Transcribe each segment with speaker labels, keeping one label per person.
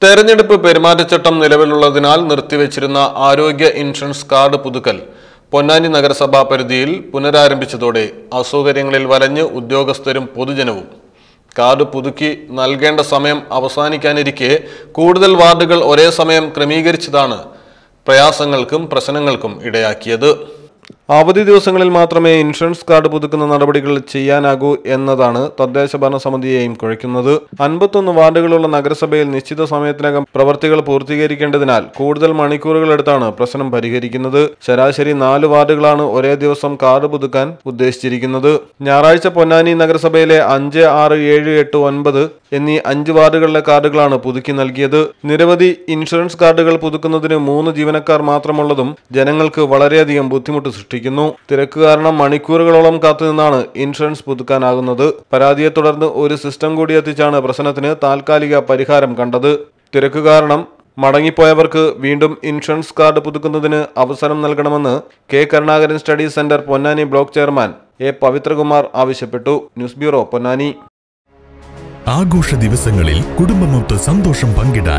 Speaker 1: തെരഞ്ഞെടുപ്പ് പെരുമാറ്റച്ചട്ടം നിലവിലുള്ളതിനാൽ നിർത്തിവെച്ചിരുന്ന ആരോഗ്യ ഇൻഷുറൻസ് കാർഡ് പുതുക്കൽ പൊന്നാനി നഗരസഭാ പരിധിയിൽ പുനരാരംഭിച്ചതോടെ അസൗകര്യങ്ങളിൽ വലഞ്ഞ് ഉദ്യോഗസ്ഥരും പൊതുജനവും കാർഡ് പുതുക്കി നൽകേണ്ട സമയം അവസാനിക്കാനിരിക്കെ കൂടുതൽ വാർഡുകൾ ഒരേ സമയം ക്രമീകരിച്ചതാണ് പ്രയാസങ്ങൾക്കും പ്രശ്നങ്ങൾക്കും ഇടയാക്കിയത് അവധി ദിവസങ്ങളിൽ മാത്രമേ ഇൻഷുറൻസ് കാർഡ് പുതുക്കുന്ന നടപടികൾ ചെയ്യാനാകൂ എന്നതാണ് തദ്ദേശ ഭരണ സമിതിയെയും കുഴയ്ക്കുന്നത് അൻപത്തൊന്ന് വാർഡുകളുള്ള നഗരസഭയിൽ നിശ്ചിത സമയത്തിനകം പ്രവർത്തികൾ പൂർത്തീകരിക്കേണ്ടതിനാൽ കൂടുതൽ മണിക്കൂറുകൾ എടുത്താണ് പ്രശ്നം പരിഹരിക്കുന്നത് ശരാശരി നാല് വാർഡുകളാണ് ഒരേ ദിവസം കാർഡ് പുതുക്കാൻ ഉദ്ദേശിച്ചിരിക്കുന്നത് ഞായറാഴ്ച പൊന്നാനി നഗരസഭയിലെ അഞ്ച് ആറ് ഏഴ് എട്ട് ഒൻപത് എന്നീ അഞ്ച് വാർഡുകളിലെ കാർഡുകളാണ് പുതുക്കി നൽകിയത് നിരവധി ഇൻഷുറൻസ് കാർഡുകൾ പുതുക്കുന്നതിന് മൂന്ന് ജീവനക്കാർ മാത്രമുള്ളതും ജനങ്ങൾക്ക് വളരെയധികം ബുദ്ധിമുട്ട് സൃഷ്ടിക്കുന്നു തിരക്ക് കാരണം മണിക്കൂറുകളോളം കാത്തുനിന്നാണ് ഇൻഷുറൻസ് പുതുക്കാനാകുന്നത് പരാതിയെ തുടർന്ന് ഒരു സിസ്റ്റം കൂടി എത്തിച്ചാണ് പ്രശ്നത്തിന് താൽക്കാലിക പരിഹാരം കണ്ടത് തിരക്ക് കാരണം മടങ്ങിപ്പോയവർക്ക് വീണ്ടും ഇൻഷുറൻസ് കാർഡ് പുതുക്കുന്നതിന് അവസരം നൽകണമെന്ന് K Karunakaran study centre Ponnani block chairman A Pavithrakumar ആവശ്യപ്പെട്ടു ന്യൂസ് ബ്യൂറോ പൊന്നാനി
Speaker 2: ആഘോഷ ദിവസങ്ങളിൽ കുടുംബമൊത്ത് സന്തോഷം പങ്കിടാൻ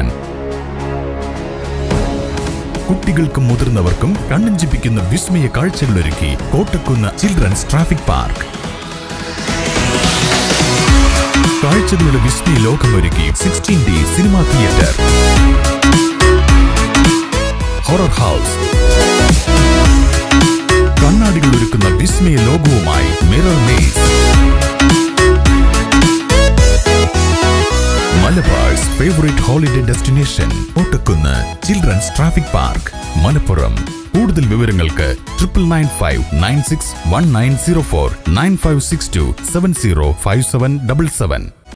Speaker 2: കുട്ടികൾക്കും മുതിർന്നവർക്കും കണ്ണഞ്ചിപ്പിക്കുന്ന വിസ്മയ കാഴ്ചകളൊരുക്കി കോട്ടക്കുന്ന് ചിൽഡ്രൻസ് ട്രാഫിക് പാർക്ക് കാഴ്ചകളുടെ വിസ്മയ ലോകമൊരുക്കി sixteen D cinema theatre horror house കണ്ണാടികൾ ഒരുക്കുന്ന വിസ്മയ ലോകവുമായി mirror maze Malabar's favourite holiday destination Kottakkunnu children's traffic park Malappuram കൂടുതൽ വിവരങ്ങൾക്ക് triple nine five nine six one nine zero four nine five six two seven zero five seven double seven